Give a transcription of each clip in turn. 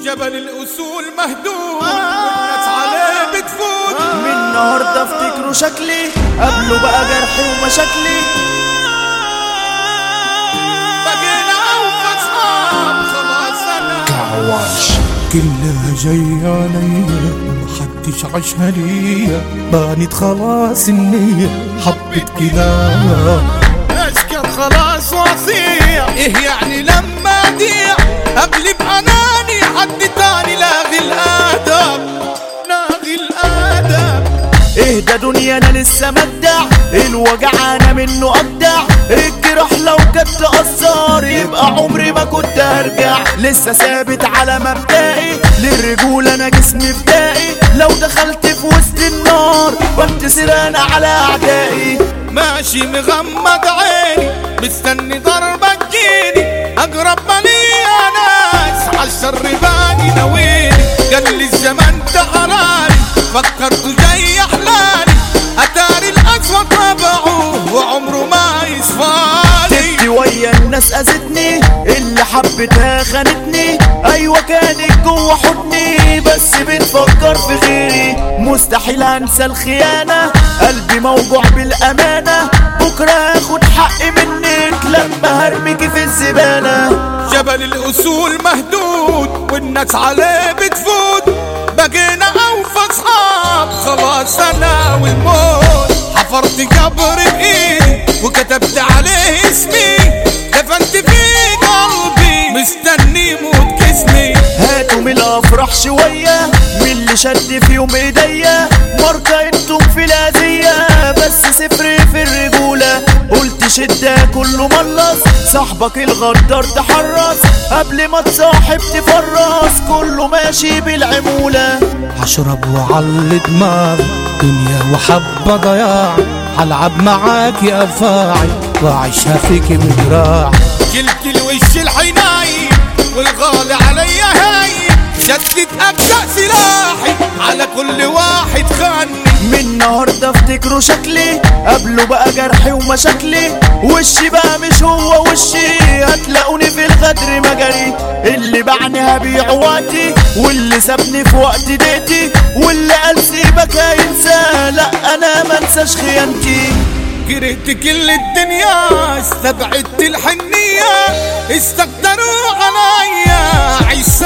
جبل الأصول مهدود والناس عليه بتفوت من النهارده افتكروا شكلي قبله بقى جرحي ومشاكلي بقينا أوفى أصحاب خلاص أنا عواش كلها جاية عليا محدش عاشها ليا بانت خلاص النية حبة كلاب أسكر خلاص وصية إيه يعني لما أضيع أقلب أناني حد تاني لاغي الآداب لاغي الآداب اهدى دنيا انا لسه مبدع الوجع انا منه ابدع الجراح لو كانت تأثر يبقى عمري ما كنت هرجع لسه ثابت على مبدئي للرجولة انا جسمي فدائي لو دخلت في وسط النار بنتصر انا على اعدائي ماشي مغمض عيني مستني ضربة تجيني أقرب مالي يا ناس عالشر باني ناويني قال لي الزمن تحراني فكرت جاي أحلالي أتاري الأسود طبعه وعمره ما يصفالي ستي ويا الناس اذتني اللي حبتها خانتني ايوه كانت جوه حضني بس بتفكر في غيري مستحيل انسى الخيانه قلبي موجوع بالامانه بكره هاخد حقي منك لما هرميكي في الزباله جبل الأصول مهدود والناس عليه بتفوت بقينا أوفى أصحاب خلاص أنا والموت حفرت قبر بإيدي وكتبت عليه اسمي دفنت فيه قلبي مستني موت جسمي هاتوا من الافراح شويه من اللي شد فيهم ايديا ماركه انتم في الاذيه بس صفر في الرجوله قلت شده كله ملص صاحبك الغدار تحرص قبل ما تصاحب تفرص كله ماشي بالعموله هشرب وعلي دماغي دنيا وحبة ضياع هلعب معاك يا افاعي واعيشها فيك بدراعي شلت الوش الحناي والغالي عليا هاي شدت أبدأ سلاحي على كل واحد خاني من النهارده افتكروا شكلي قبله بقى جرحي ومشاكلي وشي بقى مش هو وشي هتلاقوني في الغدر مجري اللي باعني هبيع وقتي واللي سابني في وقت ديتي واللي قال سيبك هينسى لا انا منساش خيانتي كرهت كل الدنيا استبعدت الحنية استقدروا عليا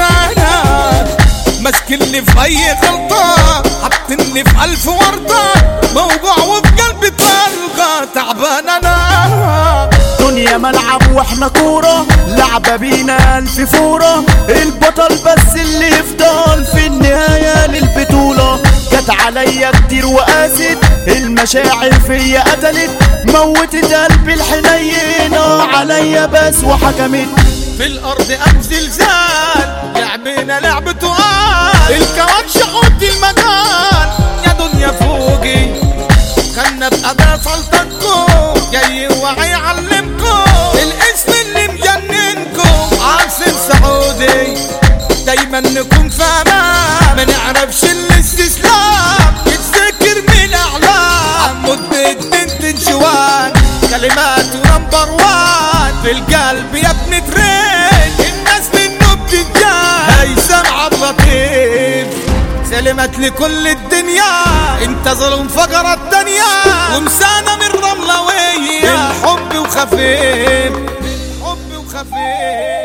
عيسانا مسكني في اي غلطة حطني في الف وردة موجوع وفي قلبي طلقة تعبان انا دنيا ملعب واحنا كورة لعبة بينا ألف فورة البطل بس اللي يفضل في النهاية للبطولة جت عليا كتير وقاست المشاعر فيا قتلت موتت قلبي الحنينة عليا بس وحكمت في الارض ام زلزال لعبنا لعبة تقال الكواتش حط المجال يا دنيا فوقي خلنا بأداة سلطتكم جاي وهيعلمكم الاسم اللي مجننكم عاصم سعودي دايما نكون في امان ما نعرفش الاستسلام نتذكر من اعلام مدة بنت جوان كلمات نمبر وان في القلب يا ابن ترين الناس منه بتتجان هيثم عبد اللطيف سلمت لكل الدنيا انت ظلم فقر الدنيا ومسانة من رملوية الحب وخفيف الحب وخفيف